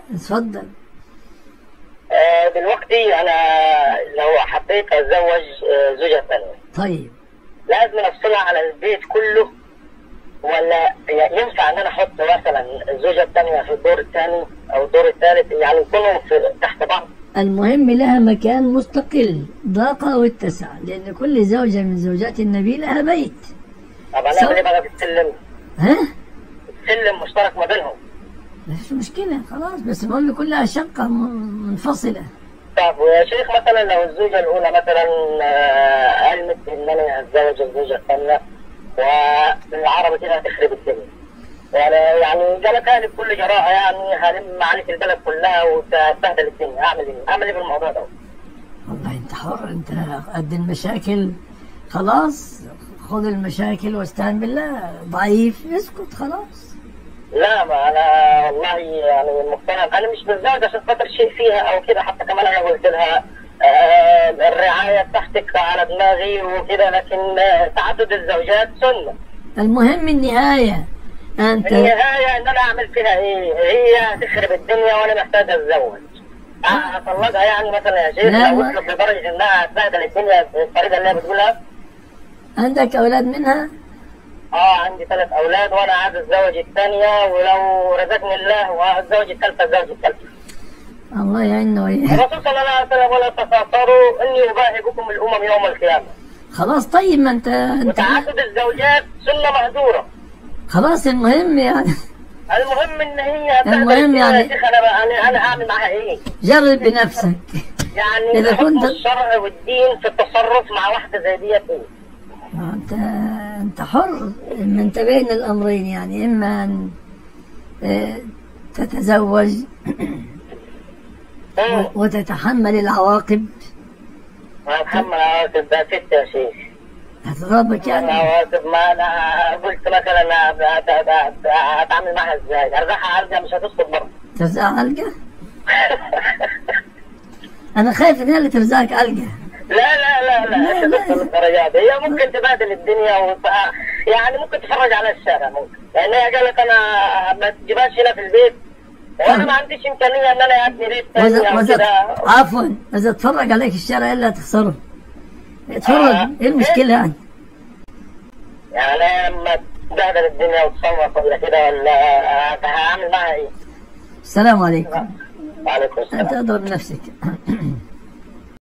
اتفضل آه، دلوقتي انا لو حبيت اتزوج آه، زوجة ثانية طيب لازم افصلها على البيت كله ولا ينفع ان انا احط مثلا الزوجة الثانية في الدور الثاني او الدور الثالث يعني يكونوا في تحت بعض المهم لها مكان مستقل ضاق أو اتسع لأن كل زوجة من زوجات النبي لها بيت طب صح. هنعمل ايه بقى في السلم؟ ها؟ السلم مشترك ما بينهم مفيش مشكلة خلاص بس المهم كلها شقة م- منفصلة طب ويا شيخ مثلا لو الزوجة الأولى مثلا آه، علمت إن أنا هتزوج الزوجة الثانية وبالعربي كده هتخرب الدنيا. يعني يعني جابتها لي بكل جراءة يعني هلم عليك البلد كلها وتبهدل الدنيا أعمل إيه؟ أعمل إيه في الموضوع ده؟ والله أنت حر أنت قد المشاكل خلاص خذ المشاكل واستعن بالله ضعيف اسكت خلاص لا ما أنا والله يعني مقتنع أنا مش بتزوج عشان خاطر شيء فيها أو كده حتى كمان أنا قلت لها آه، الرعاية بتاعتك على دماغي وكده لكن آه، تعدد الزوجات سنة. المهم النهاية أنت النهاية إن أنا أعمل فيها إيه؟ هي تخرب الدنيا وأنا محتاج أتزوج. أطلقها يعني مثلا يا شيخ لا، لو ما- وصلت لدرجة إنها تبهدل الدنيا بالطريقة اللي هي بتقولها. عندك أولاد منها أه عندي ثلاث أولاد وأنا عايز أتزوج الثانية ولو رزقني الله وأتزوج الثالثة أتزوج الثالثة. الله يعيننا وإياك الرسول صلى الله عليه وسلم ولا تتفاخروا إني أباهي بكم الأمم يوم القيامة. خلاص طيب ما أنت أنت وتعدد الزوجات سنة مهجورة. خلاص المهم يعني المهم إن هي تبهدل المهم الدنيا يا يعني- شيخ أنا بقى أنا أنا أعمل معاها إيه؟ جرب بنفسك يعني إذا حكم كنت- الشرع والدين في التصرف مع واحدة زي ديت ايه؟ أنت أنت حر إما أنت بين الأمرين يعني إما أن آه، تتزوج مم. وتتحمل العواقب انا اتحمل عواقب ده ست يا شيخ هتضربك يعني عواقب ما انا قلت مثلا أت- أت- أت- اتعامل معاها ازاي؟ ارجعها ارجع مش هتسقط برضه ترزقها علقة أنا خايف إن هي اللي ترزقك علقة لا لا لا لا، لا لا. مش هتوصل للدرجات دي. هي ممكن تبادل الدنيا وت... يعني ممكن تتفرج على الشارع ممكن لان هي قالت انا ما تجيبهاش هنا في البيت وانا ما عنديش امكانيه ان انا ابني بيت وإذا ثاني او وإذا كده عفوا إذا اتفرج عليك الشارع إلا تخسره اتفرج آه. إيه المشكلة يعني يعني لما تبهدل الدنيا وتصوت ولا كده ولا هعمل معاها ايه؟ السلام عليكم وعليكم أنت السلام أضرب نفسك